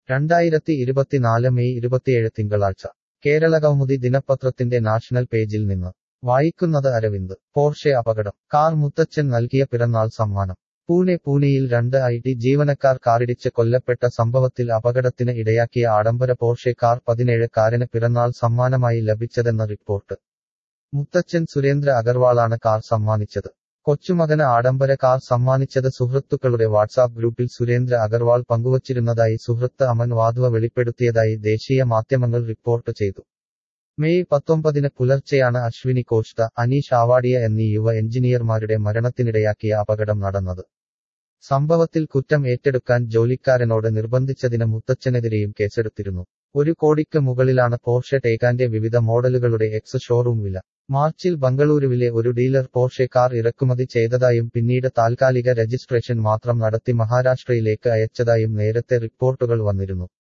രണ്ടായിരത്തി ഇരുപത്തിനാല് മെയ് ഇരുപത്തിയേഴ് തിങ്കളാഴ്ച കേരള കൗമുദി ദിനപത്രത്തിന്റെ നാഷണൽ പേജിൽ നിന്ന് വായിക്കുന്നത് അരവിന്ദ് പോർഷെ അപകടം കാർ മുത്തച്ഛൻ നൽകിയ പിറന്നാൾ സമ്മാനം പൂനെ പൂനെയിൽ രണ്ട് ഐ ടി ജീവനക്കാർ കാറിടിച്ച് കൊല്ലപ്പെട്ട സംഭവത്തിൽ അപകടത്തിന് ഇടയാക്കിയ ആഡംബര പോർഷെ കാർ പതിനേഴ് കാരന് പിറന്നാൾ സമ്മാനമായി ലഭിച്ചതെന്ന റിപ്പോർട്ട് മുത്തച്ഛൻ സുരേന്ദ്ര അഗർവാളാണ് കാർ സമ്മാനിച്ചത് കൊച്ചുമകന് ആഡംബര കാർ സമ്മാനിച്ചത് സുഹൃത്തുക്കളുടെ വാട്സാപ്പ് ഗ്രൂപ്പിൽ സുരേന്ദ്ര അഗർവാൾ പങ്കുവച്ചിരുന്നതായി സുഹൃത്ത് അമൻ വാധ്വ വെളിപ്പെടുത്തിയതായി ദേശീയ മാധ്യമങ്ങൾ റിപ്പോർട്ട് ചെയ്തു മെയ് പത്തൊമ്പതിന് പുലർച്ചെയാണ് അശ്വിനി കോഷ്ത അനീഷ് ആവാഡിയ എന്നീ യുവ എഞ്ചിനീയർമാരുടെ മരണത്തിനിടയാക്കിയ അപകടം നടന്നത് സംഭവത്തിൽ കുറ്റം ഏറ്റെടുക്കാൻ ജോലിക്കാരനോട് നിർബന്ധിച്ചതിന് മുത്തച്ഛനെതിരെയും കേസെടുത്തിരുന്നു ഒരു കോടിക്ക് മുകളിലാണ് പോർഷെ ടേക്കാന്റെ വിവിധ മോഡലുകളുടെ എക്സ് ഷോറൂം വില മാർച്ചിൽ ബംഗളൂരുവിലെ ഒരു ഡീലർ പോർഷെ കാർ ഇറക്കുമതി ചെയ്തതായും പിന്നീട് താൽക്കാലിക രജിസ്ട്രേഷൻ മാത്രം നടത്തി മഹാരാഷ്ട്രയിലേക്ക് അയച്ചതായും നേരത്തെ റിപ്പോർട്ടുകൾ വന്നിരുന്നു